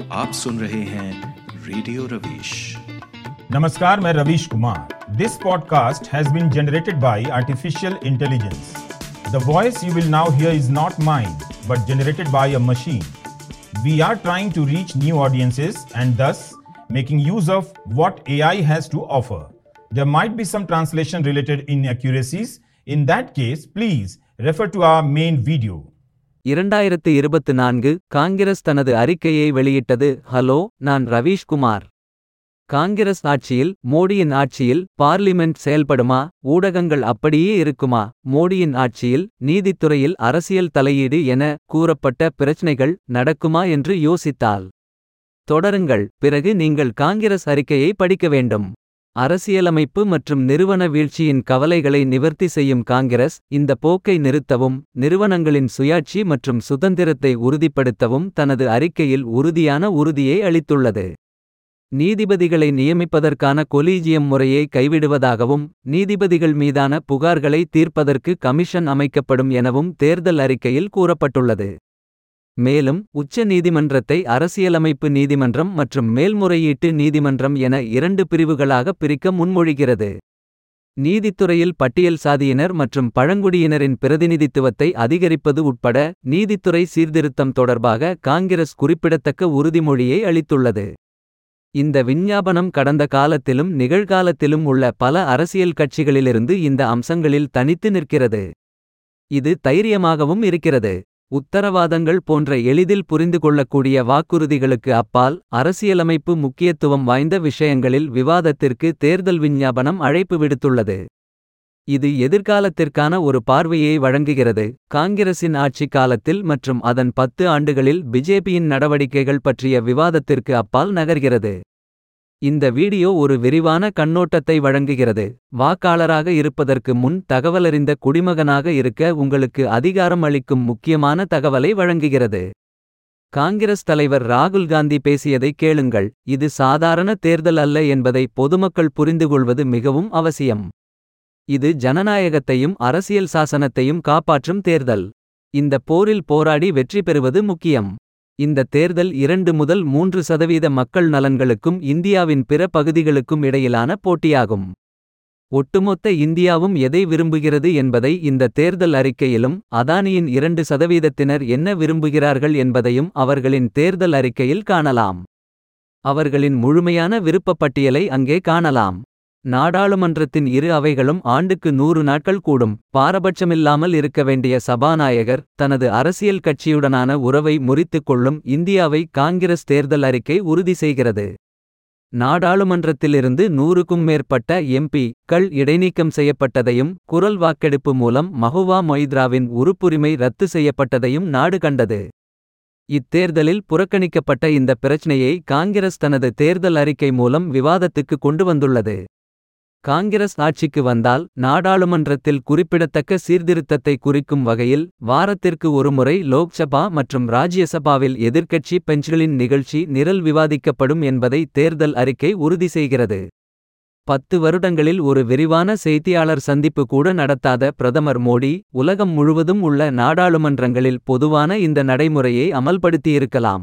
आप सुन रहे हैं रेडियो रवीश नमस्कार मैं Ravish Kumar this podcast has been generated by artificial intelligence the voice you will now hear is not mine but generated by a machine we are trying to reach new audiences and thus making use of what AI has to offer. There might be some translation related inaccuracies. In that case, please refer to our main video. இரண்டாயிரத்து இருபத்து நான்கு காங்கிரஸ் தனது அறிக்கையை வெளியிட்டது hello நான் ரவீஷ் குமார் காங்கிரஸ் ஆட்சியில் மோடியின் ஆட்சியில் பார்லிமென்ட் செயல்படுமா ஊடகங்கள் அப்படியே இருக்குமா மோடியின் ஆட்சியில் நீதித்துறையில் அரசியல் தலையீடு என கூறப்பட்ட பிரச்சனைகள் நடக்குமா என்று யோசித்தால் தொடருங்கள் பிறகு நீங்கள் காங்கிரஸ் அறிக்கையை படிக்க வேண்டும் அரசியலமைப்பு மற்றும் நிறுவன வீழ்ச்சியின் கவலைகளை நிவர்த்தி செய்யும் காங்கிரஸ் இந்த போக்கை நிறுத்தவும் நிறுவனங்களின் சுயாட்சி மற்றும் சுதந்திரத்தை உறுதிப்படுத்தவும் தனது அறிக்கையில் உறுதியான உறுதியை அளித்துள்ளது நீதிபதிகளை நியமிப்பதற்கான கொலீஜியம் முறையை கைவிடுவதாகவும் நீதிபதிகள் மீதான புகார்களை தீர்ப்பதற்கு கமிஷன் அமைக்கப்படும் எனவும் தேர்தல் அறிக்கையில் கூறப்பட்டுள்ளது மேலும் உச்ச நீதிமன்றத்தை அரசியலமைப்பு நீதிமன்றம் மற்றும் மேல்முறையீட்டு நீதிமன்றம் என இரண்டு பிரிவுகளாக பிரிக்க முன்மொழிகிறது நீதித்துறையில் பட்டியல் சாதியினர் மற்றும் பழங்குடியினரின் பிரதிநிதித்துவத்தை அதிகரிப்பது உட்பட நீதித்துறை சீர்திருத்தம் தொடர்பாக காங்கிரஸ் குறிப்பிடத்தக்க உறுதிமொழியை அளித்துள்ளது இந்த விஞ்ஞாபனம் கடந்த காலத்திலும் நிகழ்காலத்திலும் உள்ள பல அரசியல் கட்சிகளிலிருந்து இந்த அம்சங்களில் தனித்து நிற்கிறது இது தைரியமாகவும் இருக்கிறது உத்தரவாதங்கள் போன்ற எளிதில் புரிந்து கொள்ளக்கூடிய வாக்குறுதிகளுக்கு அப்பால் அரசியலமைப்பு முக்கியத்துவம் வாய்ந்த விஷயங்களில் விவாதத்திற்கு தேர்தல் விஞ்ஞாபனம் அழைப்பு விடுத்துள்ளது இது எதிர்காலத்திற்கான ஒரு பார்வையை வழங்குகிறது காங்கிரசின் ஆட்சி காலத்தில் மற்றும் அதன் பத்து ஆண்டுகளில் பிஜேபியின் நடவடிக்கைகள் பற்றிய விவாதத்திற்கு அப்பால் நகர்கிறது இந்த வீடியோ ஒரு விரிவான கண்ணோட்டத்தை வழங்குகிறது வாக்காளராக இருப்பதற்கு முன் தகவலறிந்த குடிமகனாக இருக்க உங்களுக்கு அதிகாரம் அளிக்கும் முக்கியமான தகவலை வழங்குகிறது காங்கிரஸ் தலைவர் ராகுல் காந்தி பேசியதை கேளுங்கள் இது சாதாரண தேர்தல் அல்ல என்பதை பொதுமக்கள் புரிந்துகொள்வது மிகவும் அவசியம் இது ஜனநாயகத்தையும் அரசியல் சாசனத்தையும் காப்பாற்றும் தேர்தல் இந்த போரில் போராடி வெற்றி பெறுவது முக்கியம் இந்த தேர்தல் இரண்டு முதல் மூன்று சதவீத மக்கள் நலன்களுக்கும் இந்தியாவின் பிற பகுதிகளுக்கும் இடையிலான போட்டியாகும் ஒட்டுமொத்த இந்தியாவும் எதை விரும்புகிறது என்பதை இந்த தேர்தல் அறிக்கையிலும் அதானியின் இரண்டு சதவீதத்தினர் என்ன விரும்புகிறார்கள் என்பதையும் அவர்களின் தேர்தல் அறிக்கையில் காணலாம் அவர்களின் முழுமையான விருப்பப் பட்டியலை அங்கே காணலாம் நாடாளுமன்றத்தின் இரு அவைகளும் ஆண்டுக்கு நூறு நாட்கள் கூடும் பாரபட்சமில்லாமல் இருக்க வேண்டிய சபாநாயகர் தனது அரசியல் கட்சியுடனான உறவை முறித்துக் கொள்ளும் இந்தியாவை காங்கிரஸ் தேர்தல் அறிக்கை உறுதி செய்கிறது நாடாளுமன்றத்திலிருந்து நூறுக்கும் மேற்பட்ட எம்பி கள் இடைநீக்கம் செய்யப்பட்டதையும் குரல் வாக்கெடுப்பு மூலம் மஹுவா மொய்த்ராவின் உறுப்புரிமை ரத்து செய்யப்பட்டதையும் நாடு கண்டது இத்தேர்தலில் புறக்கணிக்கப்பட்ட இந்த பிரச்சினையை காங்கிரஸ் தனது தேர்தல் அறிக்கை மூலம் விவாதத்துக்கு கொண்டு வந்துள்ளது காங்கிரஸ் ஆட்சிக்கு வந்தால் நாடாளுமன்றத்தில் குறிப்பிடத்தக்க சீர்திருத்தத்தை குறிக்கும் வகையில் வாரத்திற்கு ஒருமுறை லோக்சபா மற்றும் ராஜ்யசபாவில் எதிர்க்கட்சி பெஞ்ச்களின் நிகழ்ச்சி நிரல் விவாதிக்கப்படும் என்பதை தேர்தல் அறிக்கை உறுதி செய்கிறது பத்து வருடங்களில் ஒரு விரிவான செய்தியாளர் சந்திப்பு கூட நடத்தாத பிரதமர் மோடி உலகம் முழுவதும் உள்ள நாடாளுமன்றங்களில் பொதுவான இந்த நடைமுறையை அமல்படுத்தியிருக்கலாம்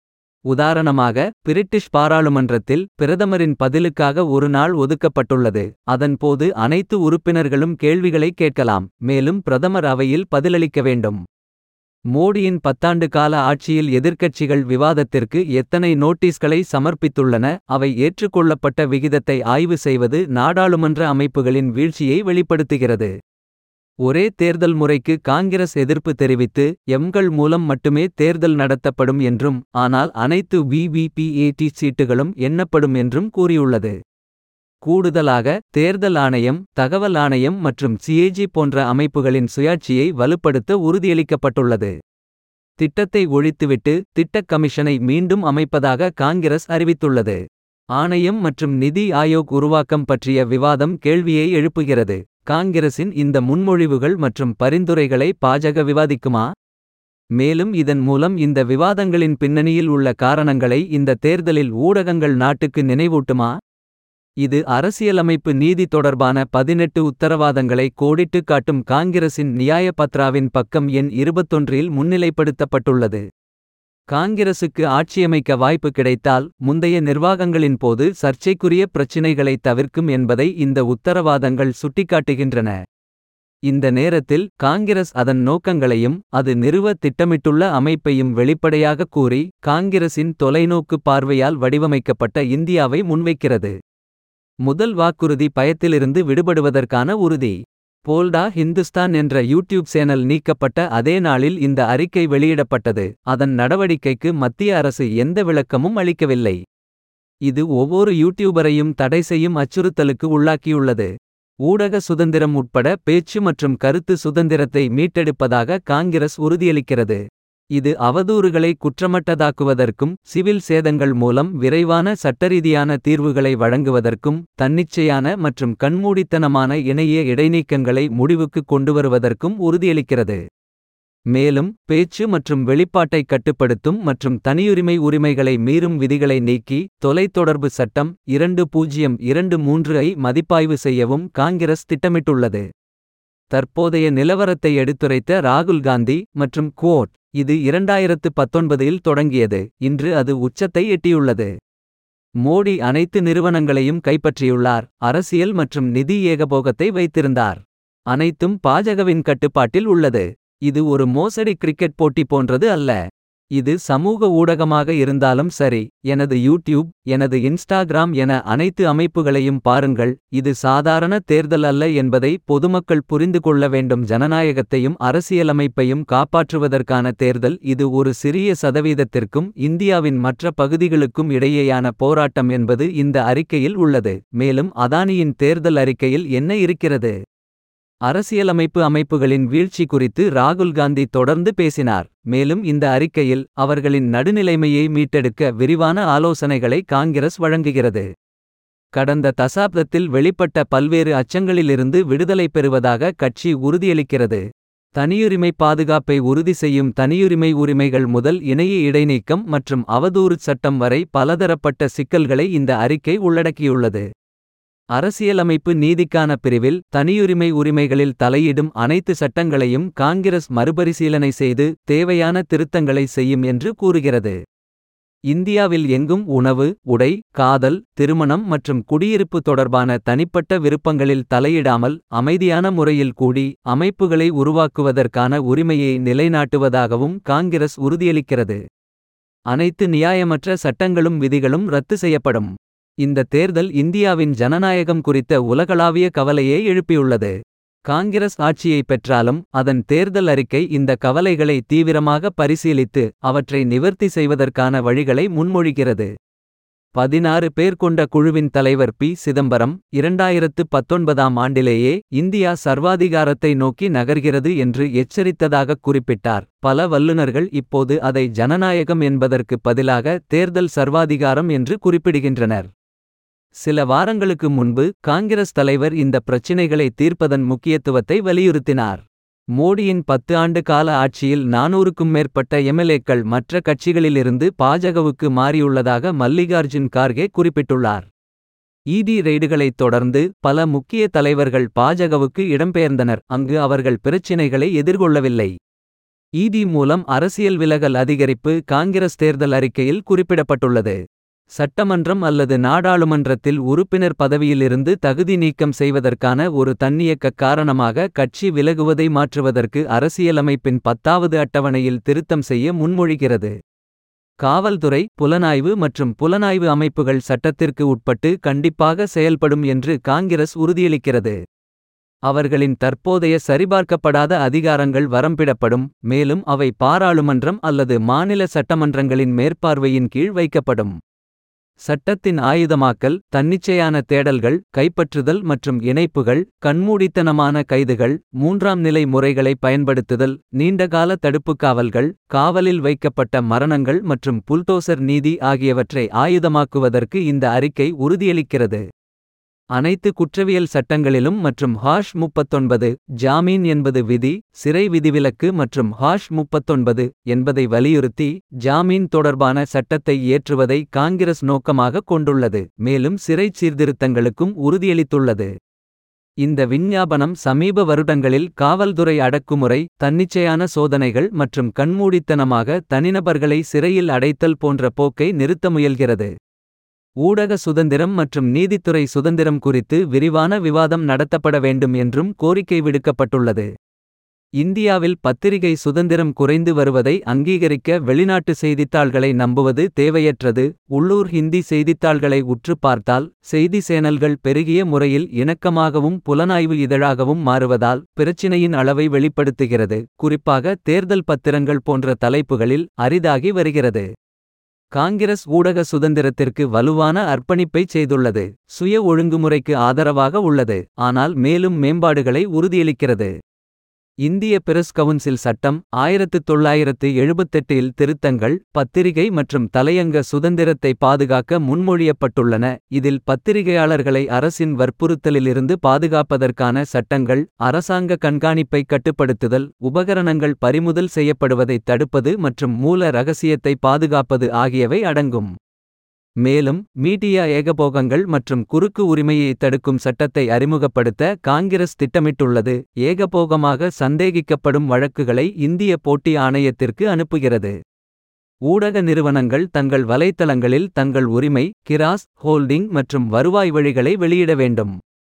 உதாரணமாக பிரிட்டிஷ் பாராளுமன்றத்தில் பிரதமரின் பதிலுக்காக ஒரு நாள் ஒதுக்கப்பட்டுள்ளது அதன்போது அனைத்து உறுப்பினர்களும் கேள்விகளை கேட்கலாம் மேலும் பிரதமர் அவையில் பதிலளிக்க வேண்டும் மோடியின் பத்தாண்டு கால ஆட்சியில் எதிர்க்கட்சிகள் விவாதத்திற்கு எத்தனை நோட்டீஸ்களை சமர்ப்பித்துள்ளன அவை ஏற்றுக்கொள்ளப்பட்ட விகிதத்தை ஆய்வு செய்வது நாடாளுமன்ற அமைப்புகளின் வீழ்ச்சியை வெளிப்படுத்துகிறது ஒரே தேர்தல் முறைக்கு காங்கிரஸ் எதிர்ப்பு தெரிவித்து எம்கள் மூலம் மட்டுமே தேர்தல் நடத்தப்படும் என்றும் ஆனால் அனைத்து விவிபிஏடி சீட்டுகளும் எண்ணப்படும் என்றும் கூறியுள்ளது கூடுதலாக தேர்தல் ஆணையம் தகவல் ஆணையம் மற்றும் சிஏஜி போன்ற அமைப்புகளின் சுயாட்சியை வலுப்படுத்த உறுதியளிக்கப்பட்டுள்ளது திட்டத்தை ஒழித்துவிட்டு திட்டக் கமிஷனை மீண்டும் அமைப்பதாக காங்கிரஸ் அறிவித்துள்ளது ஆணையம் மற்றும் நிதி ஆயோக் உருவாக்கம் பற்றிய விவாதம் கேள்வியை எழுப்புகிறது காங்கிரசின் இந்த முன்மொழிவுகள் மற்றும் பரிந்துரைகளை பாஜக விவாதிக்குமா மேலும் இதன் மூலம் இந்த விவாதங்களின் பின்னணியில் உள்ள காரணங்களை இந்த தேர்தலில் ஊடகங்கள் நாட்டுக்கு நினைவூட்டுமா இது அரசியலமைப்பு நீதி தொடர்பான பதினெட்டு உத்தரவாதங்களை கோடிட்டுக் காட்டும் காங்கிரசின் நியாய பத்ராவின் பக்கம் எண் இருபத்தொன்றில் முன்னிலைப்படுத்தப்பட்டுள்ளது காங்கிரசுக்கு ஆட்சியமைக்க வாய்ப்பு கிடைத்தால் முந்தைய நிர்வாகங்களின் போது சர்ச்சைக்குரிய பிரச்சினைகளை தவிர்க்கும் என்பதை இந்த உத்தரவாதங்கள் சுட்டிக்காட்டுகின்றன இந்த நேரத்தில் காங்கிரஸ் அதன் நோக்கங்களையும் அது நிறுவ திட்டமிட்டுள்ள அமைப்பையும் வெளிப்படையாக கூறி காங்கிரசின் தொலைநோக்கு பார்வையால் வடிவமைக்கப்பட்ட இந்தியாவை முன்வைக்கிறது முதல் வாக்குறுதி பயத்திலிருந்து விடுபடுவதற்கான உறுதி போல்டா ஹிந்துஸ்தான் என்ற யூடியூப் சேனல் நீக்கப்பட்ட அதே நாளில் இந்த அறிக்கை வெளியிடப்பட்டது அதன் நடவடிக்கைக்கு மத்திய அரசு எந்த விளக்கமும் அளிக்கவில்லை இது ஒவ்வொரு யூடியூபரையும் தடை செய்யும் அச்சுறுத்தலுக்கு உள்ளாக்கியுள்ளது ஊடக சுதந்திரம் உட்பட பேச்சு மற்றும் கருத்து சுதந்திரத்தை மீட்டெடுப்பதாக காங்கிரஸ் உறுதியளிக்கிறது இது அவதூறுகளை குற்றமட்டதாக்குவதற்கும் சிவில் சேதங்கள் மூலம் விரைவான சட்டரீதியான தீர்வுகளை வழங்குவதற்கும் தன்னிச்சையான மற்றும் கண்மூடித்தனமான இணைய இடைநீக்கங்களை முடிவுக்கு கொண்டுவருவதற்கும் உறுதியளிக்கிறது மேலும் பேச்சு மற்றும் வெளிப்பாட்டை கட்டுப்படுத்தும் மற்றும் தனியுரிமை உரிமைகளை மீறும் விதிகளை நீக்கி தொலைத்தொடர்பு சட்டம் இரண்டு பூஜ்ஜியம் இரண்டு மூன்று ஐ மதிப்பாய்வு செய்யவும் காங்கிரஸ் திட்டமிட்டுள்ளது தற்போதைய நிலவரத்தை எடுத்துரைத்த ராகுல் காந்தி மற்றும் குவோட் இது இரண்டாயிரத்து பத்தொன்பதில் தொடங்கியது இன்று அது உச்சத்தை எட்டியுள்ளது மோடி அனைத்து நிறுவனங்களையும் கைப்பற்றியுள்ளார் அரசியல் மற்றும் நிதி ஏகபோகத்தை வைத்திருந்தார் அனைத்தும் பாஜகவின் கட்டுப்பாட்டில் உள்ளது இது ஒரு மோசடி கிரிக்கெட் போட்டி போன்றது அல்ல இது சமூக ஊடகமாக இருந்தாலும் சரி எனது யூடியூப் எனது இன்ஸ்டாகிராம் என அனைத்து அமைப்புகளையும் பாருங்கள் இது சாதாரண தேர்தல் அல்ல என்பதை பொதுமக்கள் புரிந்து கொள்ள வேண்டும் ஜனநாயகத்தையும் அரசியலமைப்பையும் காப்பாற்றுவதற்கான தேர்தல் இது ஒரு சிறிய சதவீதத்திற்கும் இந்தியாவின் மற்ற பகுதிகளுக்கும் இடையேயான போராட்டம் என்பது இந்த அறிக்கையில் உள்ளது மேலும் அதானியின் தேர்தல் அறிக்கையில் என்ன இருக்கிறது அரசியலமைப்பு அமைப்புகளின் வீழ்ச்சி குறித்து ராகுல் காந்தி தொடர்ந்து பேசினார் மேலும் இந்த அறிக்கையில் அவர்களின் நடுநிலைமையை மீட்டெடுக்க விரிவான ஆலோசனைகளை காங்கிரஸ் வழங்குகிறது கடந்த தசாப்தத்தில் வெளிப்பட்ட பல்வேறு அச்சங்களிலிருந்து விடுதலை பெறுவதாக கட்சி உறுதியளிக்கிறது தனியுரிமை பாதுகாப்பை உறுதி செய்யும் தனியுரிமை உரிமைகள் முதல் இணைய இடைநீக்கம் மற்றும் அவதூறு சட்டம் வரை பலதரப்பட்ட சிக்கல்களை இந்த அறிக்கை உள்ளடக்கியுள்ளது அரசியலமைப்பு நீதிக்கான பிரிவில் தனியுரிமை உரிமைகளில் தலையிடும் அனைத்து சட்டங்களையும் காங்கிரஸ் மறுபரிசீலனை செய்து தேவையான திருத்தங்களை செய்யும் என்று கூறுகிறது இந்தியாவில் எங்கும் உணவு உடை காதல் திருமணம் மற்றும் குடியிருப்பு தொடர்பான தனிப்பட்ட விருப்பங்களில் தலையிடாமல் அமைதியான முறையில் கூடி அமைப்புகளை உருவாக்குவதற்கான உரிமையை நிலைநாட்டுவதாகவும் காங்கிரஸ் உறுதியளிக்கிறது அனைத்து நியாயமற்ற சட்டங்களும் விதிகளும் ரத்து செய்யப்படும் இந்த தேர்தல் இந்தியாவின் ஜனநாயகம் குறித்த உலகளாவிய கவலையை எழுப்பியுள்ளது காங்கிரஸ் ஆட்சியை பெற்றாலும் அதன் தேர்தல் அறிக்கை இந்த கவலைகளை தீவிரமாக பரிசீலித்து அவற்றை நிவர்த்தி செய்வதற்கான வழிகளை முன்மொழிகிறது பதினாறு பேர் கொண்ட குழுவின் தலைவர் பி சிதம்பரம் இரண்டாயிரத்து பத்தொன்பதாம் ஆண்டிலேயே இந்தியா சர்வாதிகாரத்தை நோக்கி நகர்கிறது என்று எச்சரித்ததாக குறிப்பிட்டார் பல வல்லுநர்கள் இப்போது அதை ஜனநாயகம் என்பதற்கு பதிலாக தேர்தல் சர்வாதிகாரம் என்று குறிப்பிடுகின்றனர் சில வாரங்களுக்கு முன்பு காங்கிரஸ் தலைவர் இந்த பிரச்சினைகளை தீர்ப்பதன் முக்கியத்துவத்தை வலியுறுத்தினார் மோடியின் பத்து ஆண்டு கால ஆட்சியில் நானூறுக்கும் மேற்பட்ட எம்எல்ஏக்கள் மற்ற கட்சிகளிலிருந்து பாஜகவுக்கு மாறியுள்ளதாக மல்லிகார்ஜுன் கார்கே குறிப்பிட்டுள்ளார் ஈடி ரெய்டுகளைத் தொடர்ந்து பல முக்கிய தலைவர்கள் பாஜகவுக்கு இடம்பெயர்ந்தனர் அங்கு அவர்கள் பிரச்சினைகளை எதிர்கொள்ளவில்லை ஈடி மூலம் அரசியல் விலகல் அதிகரிப்பு காங்கிரஸ் தேர்தல் அறிக்கையில் குறிப்பிடப்பட்டுள்ளது சட்டமன்றம் அல்லது நாடாளுமன்றத்தில் உறுப்பினர் பதவியிலிருந்து தகுதி நீக்கம் செய்வதற்கான ஒரு தன்னியக்க காரணமாக கட்சி விலகுவதை மாற்றுவதற்கு அரசியலமைப்பின் பத்தாவது அட்டவணையில் திருத்தம் செய்ய முன்மொழிகிறது காவல்துறை புலனாய்வு மற்றும் புலனாய்வு அமைப்புகள் சட்டத்திற்கு உட்பட்டு கண்டிப்பாக செயல்படும் என்று காங்கிரஸ் உறுதியளிக்கிறது அவர்களின் தற்போதைய சரிபார்க்கப்படாத அதிகாரங்கள் வரம்பிடப்படும் மேலும் அவை பாராளுமன்றம் அல்லது மாநில சட்டமன்றங்களின் மேற்பார்வையின் கீழ் வைக்கப்படும் சட்டத்தின் ஆயுதமாக்கல் தன்னிச்சையான தேடல்கள் கைப்பற்றுதல் மற்றும் இணைப்புகள் கண்மூடித்தனமான கைதுகள் மூன்றாம் நிலை முறைகளை பயன்படுத்துதல் நீண்டகால தடுப்புக் காவல்கள் காவலில் வைக்கப்பட்ட மரணங்கள் மற்றும் புல்டோசர் நீதி ஆகியவற்றை ஆயுதமாக்குவதற்கு இந்த அறிக்கை உறுதியளிக்கிறது அனைத்து குற்றவியல் சட்டங்களிலும் மற்றும் ஹாஷ் முப்பத்தொன்பது ஜாமீன் என்பது விதி சிறை விதிவிலக்கு மற்றும் ஹாஷ் முப்பத்தொன்பது என்பதை வலியுறுத்தி ஜாமீன் தொடர்பான சட்டத்தை இயற்றுவதை காங்கிரஸ் நோக்கமாக கொண்டுள்ளது மேலும் சிறை சீர்திருத்தங்களுக்கும் உறுதியளித்துள்ளது இந்த விஞ்ஞாபனம் சமீப வருடங்களில் காவல்துறை அடக்குமுறை தன்னிச்சையான சோதனைகள் மற்றும் கண்மூடித்தனமாக தனிநபர்களை சிறையில் அடைத்தல் போன்ற போக்கை நிறுத்த முயல்கிறது ஊடக சுதந்திரம் மற்றும் நீதித்துறை சுதந்திரம் குறித்து விரிவான விவாதம் நடத்தப்பட வேண்டும் என்றும் கோரிக்கை விடுக்கப்பட்டுள்ளது இந்தியாவில் பத்திரிகை சுதந்திரம் குறைந்து வருவதை அங்கீகரிக்க வெளிநாட்டு செய்தித்தாள்களை நம்புவது தேவையற்றது உள்ளூர் ஹிந்தி செய்தித்தாள்களை உற்று பார்த்தால் செய்தி சேனல்கள் பெருகிய முறையில் இணக்கமாகவும் புலனாய்வு இதழாகவும் மாறுவதால் பிரச்சினையின் அளவை வெளிப்படுத்துகிறது குறிப்பாக தேர்தல் பத்திரங்கள் போன்ற தலைப்புகளில் அரிதாகி வருகிறது காங்கிரஸ் ஊடக சுதந்திரத்திற்கு வலுவான அர்ப்பணிப்பைச் செய்துள்ளது சுய ஒழுங்குமுறைக்கு ஆதரவாக உள்ளது ஆனால் மேலும் மேம்பாடுகளை உறுதியளிக்கிறது இந்திய பிரஸ் கவுன்சில் சட்டம் ஆயிரத்து தொள்ளாயிரத்து எழுபத்தெட்டில் திருத்தங்கள் பத்திரிகை மற்றும் தலையங்க சுதந்திரத்தை பாதுகாக்க முன்மொழியப்பட்டுள்ளன இதில் பத்திரிகையாளர்களை அரசின் வற்புறுத்தலிலிருந்து பாதுகாப்பதற்கான சட்டங்கள் அரசாங்க கண்காணிப்பை கட்டுப்படுத்துதல் உபகரணங்கள் பறிமுதல் செய்யப்படுவதை தடுப்பது மற்றும் மூல ரகசியத்தை பாதுகாப்பது ஆகியவை அடங்கும் மேலும் மீடியா ஏகபோகங்கள் மற்றும் குறுக்கு உரிமையை தடுக்கும் சட்டத்தை அறிமுகப்படுத்த காங்கிரஸ் திட்டமிட்டுள்ளது ஏகபோகமாக சந்தேகிக்கப்படும் வழக்குகளை இந்திய போட்டி ஆணையத்திற்கு அனுப்புகிறது ஊடக நிறுவனங்கள் தங்கள் வலைத்தளங்களில் தங்கள் உரிமை கிராஸ் ஹோல்டிங் மற்றும் வருவாய் வழிகளை வெளியிட வேண்டும்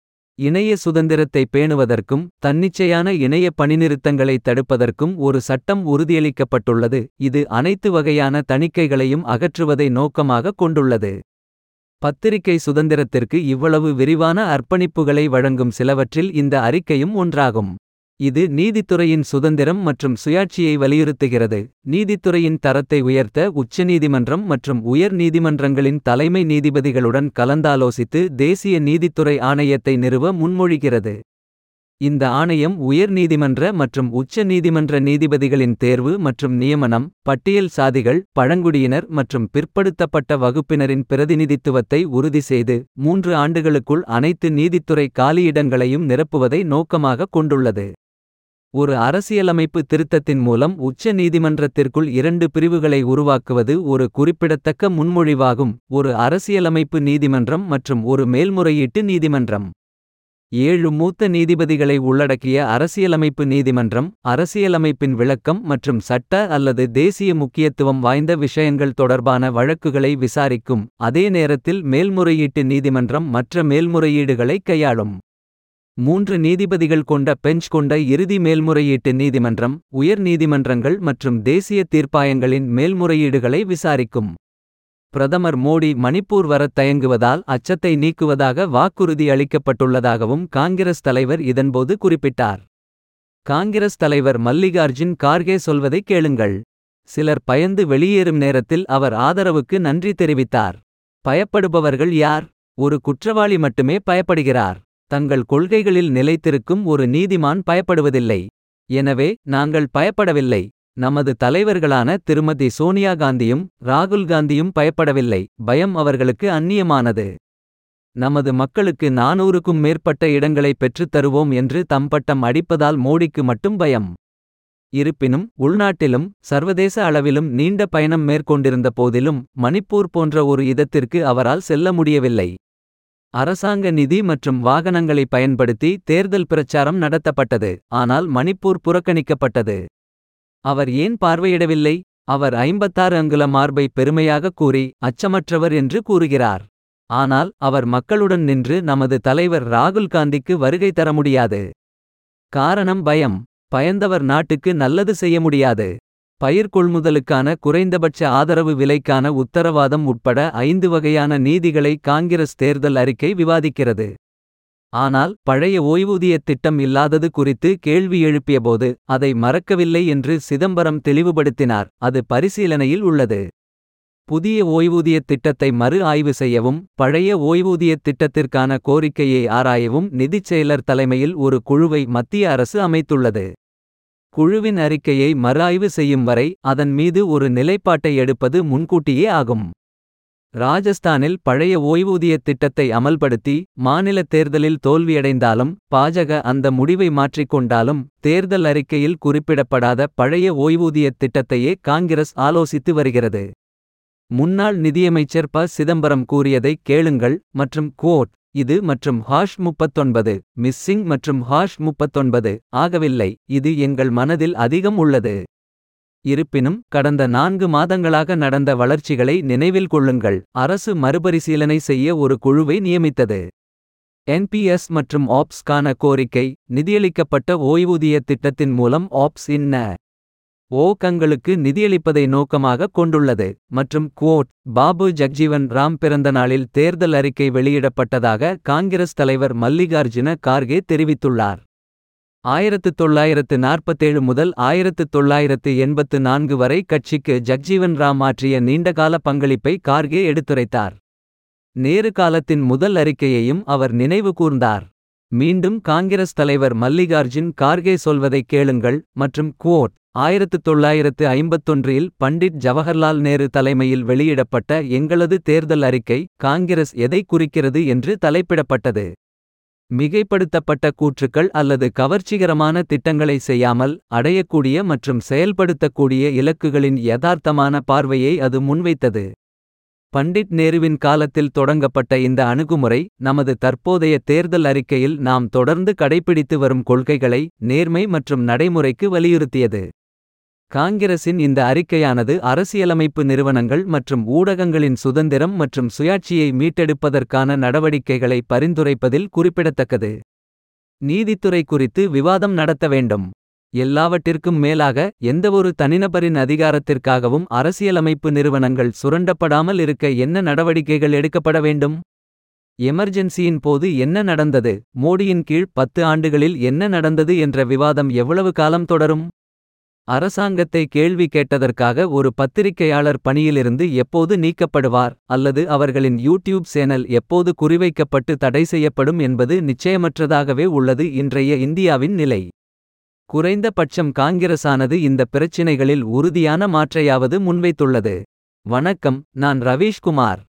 இணைய சுதந்திரத்தை பேணுவதற்கும் தன்னிச்சையான இணைய பணிநிறுத்தங்களை தடுப்பதற்கும் ஒரு சட்டம் உறுதியளிக்கப்பட்டுள்ளது இது அனைத்து வகையான தணிக்கைகளையும் அகற்றுவதை நோக்கமாக கொண்டுள்ளது பத்திரிகை சுதந்திரத்திற்கு இவ்வளவு விரிவான அர்ப்பணிப்புகளை வழங்கும் சிலவற்றில் இந்த அறிக்கையும் ஒன்றாகும் இது நீதித்துறையின் சுதந்திரம் மற்றும் சுயாட்சியை வலியுறுத்துகிறது நீதித்துறையின் தரத்தை உயர்த்த உச்சநீதிமன்றம் மற்றும் உயர் நீதிமன்றங்களின் தலைமை நீதிபதிகளுடன் கலந்தாலோசித்து தேசிய நீதித்துறை ஆணையத்தை நிறுவ முன்மொழிகிறது இந்த ஆணையம் உயர் நீதிமன்ற மற்றும் உச்ச நீதிமன்ற நீதிபதிகளின் தேர்வு மற்றும் நியமனம் பட்டியல் சாதிகள் பழங்குடியினர் மற்றும் பிற்படுத்தப்பட்ட வகுப்பினரின் பிரதிநிதித்துவத்தை உறுதி செய்து மூன்று ஆண்டுகளுக்குள் அனைத்து நீதித்துறை காலியிடங்களையும் நிரப்புவதை நோக்கமாக கொண்டுள்ளது ஒரு அரசியலமைப்பு திருத்தத்தின் மூலம் உச்ச நீதிமன்றத்திற்குள் இரண்டு பிரிவுகளை உருவாக்குவது ஒரு குறிப்பிடத்தக்க முன்மொழிவாகும் ஒரு அரசியலமைப்பு நீதிமன்றம் மற்றும் ஒரு மேல்முறையீட்டு நீதிமன்றம் ஏழு மூத்த நீதிபதிகளை உள்ளடக்கிய அரசியலமைப்பு நீதிமன்றம் அரசியலமைப்பின் விளக்கம் மற்றும் சட்ட அல்லது தேசிய முக்கியத்துவம் வாய்ந்த விஷயங்கள் தொடர்பான வழக்குகளை விசாரிக்கும் அதே நேரத்தில் மேல்முறையீட்டு நீதிமன்றம் மற்ற மேல்முறையீடுகளை கையாளும் மூன்று நீதிபதிகள் கொண்ட பெஞ்ச் கொண்ட இறுதி மேல்முறையீட்டு நீதிமன்றம் உயர் நீதிமன்றங்கள் மற்றும் தேசிய தீர்ப்பாயங்களின் மேல்முறையீடுகளை விசாரிக்கும் பிரதமர் மோடி மணிப்பூர் வரத் தயங்குவதால் அச்சத்தை நீக்குவதாக வாக்குறுதி அளிக்கப்பட்டுள்ளதாகவும் காங்கிரஸ் தலைவர் இதன்போது குறிப்பிட்டார் காங்கிரஸ் தலைவர் மல்லிகார்ஜுன் கார்கே சொல்வதை கேளுங்கள் சிலர் பயந்து வெளியேறும் நேரத்தில் அவர் ஆதரவுக்கு நன்றி தெரிவித்தார் பயப்படுபவர்கள் யார் ஒரு குற்றவாளி மட்டுமே பயப்படுகிறார் தங்கள் கொள்கைகளில் நிலைத்திருக்கும் ஒரு நீதிமான் பயப்படுவதில்லை எனவே நாங்கள் பயப்படவில்லை நமது தலைவர்களான திருமதி சோனியா காந்தியும் ராகுல் காந்தியும் பயப்படவில்லை பயம் அவர்களுக்கு அந்நியமானது நமது மக்களுக்கு நானூறுக்கும் மேற்பட்ட இடங்களை பெற்றுத் தருவோம் என்று தம்பட்டம் அடிப்பதால் மோடிக்கு மட்டும் பயம் இருப்பினும் உள்நாட்டிலும் சர்வதேச அளவிலும் நீண்ட பயணம் மேற்கொண்டிருந்த போதிலும் மணிப்பூர் போன்ற ஒரு இதத்திற்கு அவரால் செல்ல முடியவில்லை அரசாங்க நிதி மற்றும் வாகனங்களை பயன்படுத்தி தேர்தல் பிரச்சாரம் நடத்தப்பட்டது ஆனால் மணிப்பூர் புறக்கணிக்கப்பட்டது அவர் ஏன் பார்வையிடவில்லை அவர் ஐம்பத்தாறு அங்குல மார்பை பெருமையாக கூறி அச்சமற்றவர் என்று கூறுகிறார் ஆனால் அவர் மக்களுடன் நின்று நமது தலைவர் ராகுல் காந்திக்கு வருகை தர முடியாது காரணம் பயம் பயந்தவர் நாட்டுக்கு நல்லது செய்ய முடியாது பயிர் கொள்முதலுக்கான குறைந்தபட்ச ஆதரவு விலைக்கான உத்தரவாதம் உட்பட ஐந்து வகையான நீதிகளை காங்கிரஸ் தேர்தல் அறிக்கை விவாதிக்கிறது ஆனால் பழைய ஓய்வூதியத் திட்டம் இல்லாதது குறித்து கேள்வி எழுப்பியபோது அதை மறக்கவில்லை என்று சிதம்பரம் தெளிவுபடுத்தினார் அது பரிசீலனையில் உள்ளது புதிய ஓய்வூதியத் திட்டத்தை மறு ஆய்வு செய்யவும் பழைய ஓய்வூதியத் திட்டத்திற்கான கோரிக்கையை ஆராயவும் நிதிச் செயலர் தலைமையில் ஒரு குழுவை மத்திய அரசு அமைத்துள்ளது குழுவின் அறிக்கையை மறுஆய்வு செய்யும் வரை அதன் மீது ஒரு நிலைப்பாட்டை எடுப்பது முன்கூட்டியே ஆகும் ராஜஸ்தானில் பழைய ஓய்வூதியத் திட்டத்தை அமல்படுத்தி மாநில தேர்தலில் தோல்வியடைந்தாலும் பாஜக அந்த முடிவை மாற்றிக்கொண்டாலும் தேர்தல் அறிக்கையில் குறிப்பிடப்படாத பழைய ஓய்வூதியத் திட்டத்தையே காங்கிரஸ் ஆலோசித்து வருகிறது முன்னாள் நிதியமைச்சர் ப சிதம்பரம் கூறியதை கேளுங்கள் மற்றும் கோட் இது மற்றும் ஹாஷ் முப்பத்தொன்பது மிஸ்ஸிங் மற்றும் ஹாஷ் முப்பத்தொன்பது ஆகவில்லை இது எங்கள் மனதில் அதிகம் உள்ளது இருப்பினும் கடந்த நான்கு மாதங்களாக நடந்த வளர்ச்சிகளை நினைவில் கொள்ளுங்கள் அரசு மறுபரிசீலனை செய்ய ஒரு குழுவை நியமித்தது என்பிஎஸ் மற்றும் ஆப்ஸ்கான கோரிக்கை நிதியளிக்கப்பட்ட ஓய்வூதிய திட்டத்தின் மூலம் ஆப்ஸ் இன்ன ஓகங்களுக்கு நிதியளிப்பதை நோக்கமாக கொண்டுள்ளது மற்றும் குவோட் பாபு ஜக்ஜீவன் ராம் பிறந்த நாளில் தேர்தல் அறிக்கை வெளியிடப்பட்டதாக காங்கிரஸ் தலைவர் மல்லிகார்ஜுன கார்கே தெரிவித்துள்ளார் ஆயிரத்து தொள்ளாயிரத்து நாற்பத்தேழு முதல் ஆயிரத்து தொள்ளாயிரத்து எண்பத்து நான்கு வரை கட்சிக்கு ஜக்ஜீவன் ராம் ஆற்றிய நீண்டகால பங்களிப்பை கார்கே எடுத்துரைத்தார் நேரு காலத்தின் முதல் அறிக்கையையும் அவர் நினைவு கூர்ந்தார் மீண்டும் காங்கிரஸ் தலைவர் மல்லிகார்ஜுன் கார்கே சொல்வதை கேளுங்கள் மற்றும் குவோட் ஆயிரத்து தொள்ளாயிரத்து ஐம்பத்தொன்றில் பண்டிட் ஜவஹர்லால் நேரு தலைமையில் வெளியிடப்பட்ட எங்களது தேர்தல் அறிக்கை காங்கிரஸ் எதை குறிக்கிறது என்று தலைப்பிடப்பட்டது மிகைப்படுத்தப்பட்ட கூற்றுக்கள் அல்லது கவர்ச்சிகரமான திட்டங்களை செய்யாமல் அடையக்கூடிய மற்றும் செயல்படுத்தக்கூடிய இலக்குகளின் யதார்த்தமான பார்வையை அது முன்வைத்தது பண்டிட் நேருவின் காலத்தில் தொடங்கப்பட்ட இந்த அணுகுமுறை நமது தற்போதைய தேர்தல் அறிக்கையில் நாம் தொடர்ந்து கடைபிடித்து வரும் கொள்கைகளை நேர்மை மற்றும் நடைமுறைக்கு வலியுறுத்தியது காங்கிரசின் இந்த அறிக்கையானது அரசியலமைப்பு நிறுவனங்கள் மற்றும் ஊடகங்களின் சுதந்திரம் மற்றும் சுயாட்சியை மீட்டெடுப்பதற்கான நடவடிக்கைகளை பரிந்துரைப்பதில் குறிப்பிடத்தக்கது நீதித்துறை குறித்து விவாதம் நடத்த வேண்டும் எல்லாவற்றிற்கும் மேலாக எந்தவொரு தனிநபரின் அதிகாரத்திற்காகவும் அரசியலமைப்பு நிறுவனங்கள் சுரண்டப்படாமல் இருக்க என்ன நடவடிக்கைகள் எடுக்கப்பட வேண்டும் எமர்ஜென்சியின் போது என்ன நடந்தது மோடியின் கீழ் பத்து ஆண்டுகளில் என்ன நடந்தது என்ற விவாதம் எவ்வளவு காலம் தொடரும் அரசாங்கத்தை கேள்வி கேட்டதற்காக ஒரு பத்திரிகையாளர் பணியிலிருந்து எப்போது நீக்கப்படுவார் அல்லது அவர்களின் யூடியூப் சேனல் எப்போது குறிவைக்கப்பட்டு தடை செய்யப்படும் என்பது நிச்சயமற்றதாகவே உள்ளது இன்றைய இந்தியாவின் நிலை குறைந்த பட்சம் காங்கிரசானது இந்த பிரச்சினைகளில் உறுதியான மாற்றையாவது முன்வைத்துள்ளது வணக்கம் நான் ரவீஷ்குமார்